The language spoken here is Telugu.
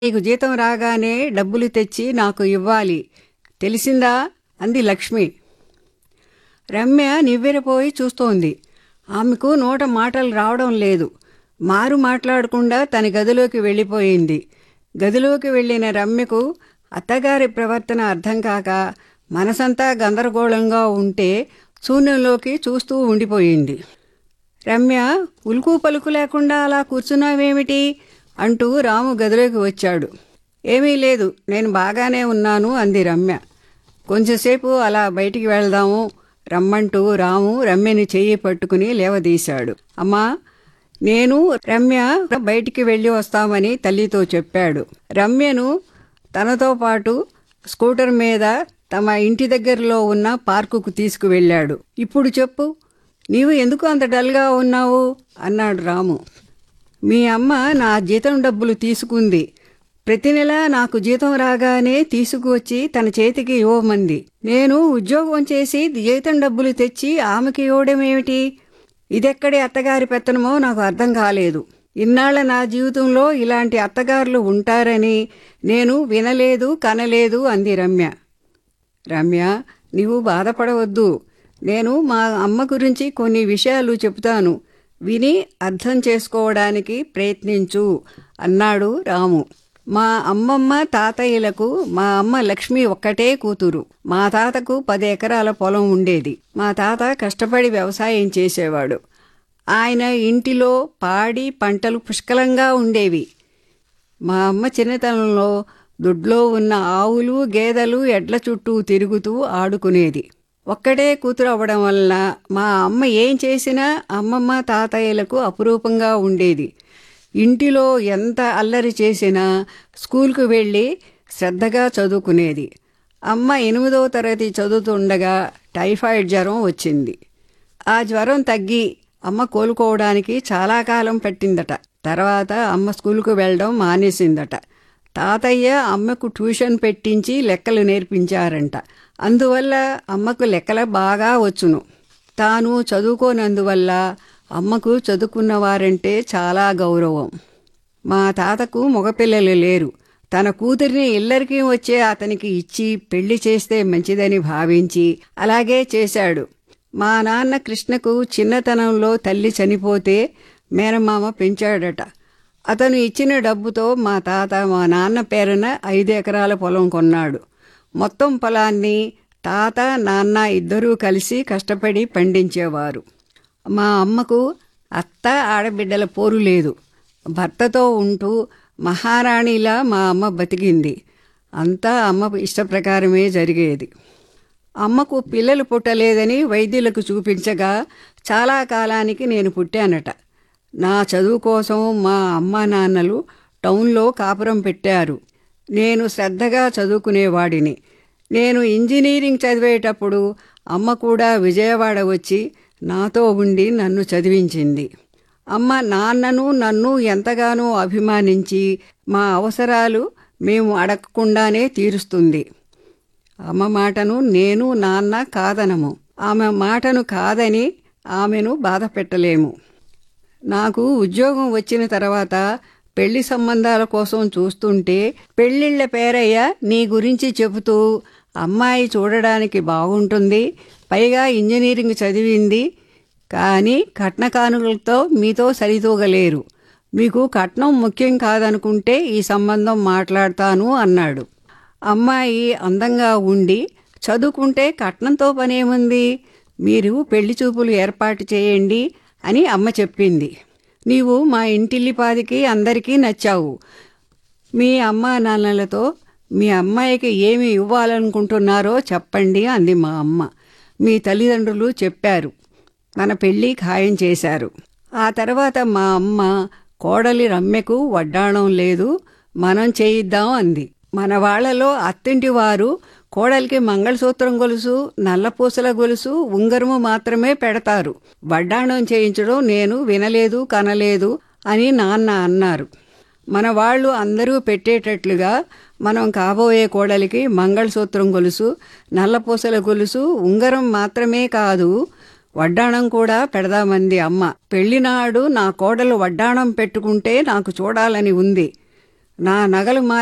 నీకు జీతం రాగానే డబ్బులు తెచ్చి నాకు ఇవ్వాలి తెలిసిందా అంది లక్ష్మి రమ్య నివ్వెరపోయి చూస్తోంది ఆమెకు నోట మాటలు రావడం లేదు మారు మాట్లాడకుండా తన గదిలోకి వెళ్ళిపోయింది గదిలోకి వెళ్ళిన రమ్యకు అత్తగారి ప్రవర్తన అర్థం కాక మనసంతా గందరగోళంగా ఉంటే శూన్యంలోకి చూస్తూ ఉండిపోయింది రమ్య ఉలుకు పలుకు లేకుండా అలా కూర్చున్నావేమిటి అంటూ రాము గదిలోకి వచ్చాడు ఏమీ లేదు నేను బాగానే ఉన్నాను అంది రమ్య కొంచెంసేపు అలా బయటికి వెళ్దాము రమ్మంటూ రాము రమ్యని చెయ్యి పట్టుకుని లేవదీశాడు అమ్మా నేను రమ్య బయటికి వెళ్ళి వస్తామని తల్లితో చెప్పాడు రమ్యను తనతో పాటు స్కూటర్ మీద తమ ఇంటి దగ్గరలో ఉన్న పార్కుకు తీసుకువెళ్ళాడు ఇప్పుడు చెప్పు నీవు ఎందుకు అంత డల్గా ఉన్నావు అన్నాడు రాము మీ అమ్మ నా జీతం డబ్బులు తీసుకుంది ప్రతి నెల నాకు జీతం రాగానే తీసుకువచ్చి తన చేతికి ఇవ్వమంది నేను ఉద్యోగం చేసి జీతం డబ్బులు తెచ్చి ఆమెకి ఇవ్వడమేమిటి ఇదెక్కడి అత్తగారి పెత్తనమో నాకు అర్థం కాలేదు ఇన్నాళ్ల నా జీవితంలో ఇలాంటి అత్తగారులు ఉంటారని నేను వినలేదు కనలేదు అంది రమ్య రమ్య నీవు బాధపడవద్దు నేను మా అమ్మ గురించి కొన్ని విషయాలు చెబుతాను విని అర్థం చేసుకోవడానికి ప్రయత్నించు అన్నాడు రాము మా అమ్మమ్మ తాతయ్యలకు మా అమ్మ లక్ష్మి ఒక్కటే కూతురు మా తాతకు పది ఎకరాల పొలం ఉండేది మా తాత కష్టపడి వ్యవసాయం చేసేవాడు ఆయన ఇంటిలో పాడి పంటలు పుష్కలంగా ఉండేవి మా అమ్మ చిన్నతనంలో దొడ్లో ఉన్న ఆవులు గేదెలు ఎడ్ల చుట్టూ తిరుగుతూ ఆడుకునేది ఒక్కడే కూతురు అవ్వడం వలన మా అమ్మ ఏం చేసినా అమ్మమ్మ తాతయ్యలకు అపురూపంగా ఉండేది ఇంటిలో ఎంత అల్లరి చేసినా స్కూల్కు వెళ్ళి శ్రద్ధగా చదువుకునేది అమ్మ ఎనిమిదవ తరగతి చదువుతుండగా టైఫాయిడ్ జ్వరం వచ్చింది ఆ జ్వరం తగ్గి అమ్మ కోలుకోవడానికి చాలా కాలం పట్టిందట తర్వాత అమ్మ స్కూల్కు వెళ్ళడం మానేసిందట తాతయ్య అమ్మకు ట్యూషన్ పెట్టించి లెక్కలు నేర్పించారంట అందువల్ల అమ్మకు లెక్కలు బాగా వచ్చును తాను చదువుకోనందువల్ల అమ్మకు చదువుకున్నవారంటే చాలా గౌరవం మా తాతకు మగపిల్లలు లేరు తన కూతురిని ఇల్లరికి వచ్చే అతనికి ఇచ్చి పెళ్లి చేస్తే మంచిదని భావించి అలాగే చేశాడు మా నాన్న కృష్ణకు చిన్నతనంలో తల్లి చనిపోతే మేనమామ పెంచాడట అతను ఇచ్చిన డబ్బుతో మా తాత మా నాన్న పేరున ఐదు ఎకరాల పొలం కొన్నాడు మొత్తం పొలాన్ని తాత నాన్న ఇద్దరూ కలిసి కష్టపడి పండించేవారు మా అమ్మకు అత్త ఆడబిడ్డల పోరు లేదు భర్తతో ఉంటూ మహారాణిలా మా అమ్మ బతికింది అంతా అమ్మ ఇష్టప్రకారమే జరిగేది అమ్మకు పిల్లలు పుట్టలేదని వైద్యులకు చూపించగా చాలా కాలానికి నేను పుట్టానట నా చదువు కోసం మా అమ్మ నాన్నలు టౌన్లో కాపురం పెట్టారు నేను శ్రద్ధగా చదువుకునేవాడిని నేను ఇంజనీరింగ్ చదివేటప్పుడు అమ్మ కూడా విజయవాడ వచ్చి నాతో ఉండి నన్ను చదివించింది అమ్మ నాన్నను నన్ను ఎంతగానో అభిమానించి మా అవసరాలు మేము అడగకుండానే తీరుస్తుంది అమ్మ మాటను నేను నాన్న కాదనము ఆమె మాటను కాదని ఆమెను బాధ పెట్టలేము నాకు ఉద్యోగం వచ్చిన తర్వాత పెళ్లి సంబంధాల కోసం చూస్తుంటే పెళ్ళిళ్ళ పేరయ్య నీ గురించి చెబుతూ అమ్మాయి చూడడానికి బాగుంటుంది పైగా ఇంజనీరింగ్ చదివింది కానీ కట్న కానుకలతో మీతో సరితూగలేరు మీకు కట్నం ముఖ్యం కాదనుకుంటే ఈ సంబంధం మాట్లాడతాను అన్నాడు అమ్మాయి అందంగా ఉండి చదువుకుంటే కట్నంతో పనేముంది మీరు పెళ్లి చూపులు ఏర్పాటు చేయండి అని అమ్మ చెప్పింది నీవు మా ఇంటిల్లిపాదికి అందరికీ నచ్చావు మీ అమ్మా నాన్నలతో మీ అమ్మాయికి ఏమి ఇవ్వాలనుకుంటున్నారో చెప్పండి అంది మా అమ్మ మీ తల్లిదండ్రులు చెప్పారు మన పెళ్ళి ఖాయం చేశారు ఆ తర్వాత మా అమ్మ కోడలి రమ్యకు వడ్డాణం లేదు మనం చేయిద్దాం అంది మన వాళ్లలో అత్తింటి వారు కోడలికి మంగళసూత్రం గొలుసు నల్లపూసల గొలుసు ఉంగరము మాత్రమే పెడతారు వడ్డాణం చేయించడం నేను వినలేదు కనలేదు అని నాన్న అన్నారు మన వాళ్ళు అందరూ పెట్టేటట్లుగా మనం కాబోయే కోడలికి మంగళసూత్రం గొలుసు నల్లపూసల గొలుసు ఉంగరం మాత్రమే కాదు వడ్డాణం కూడా పెడదామంది అమ్మ పెళ్లినాడు నా కోడలు వడ్డాణం పెట్టుకుంటే నాకు చూడాలని ఉంది నా నగలు మా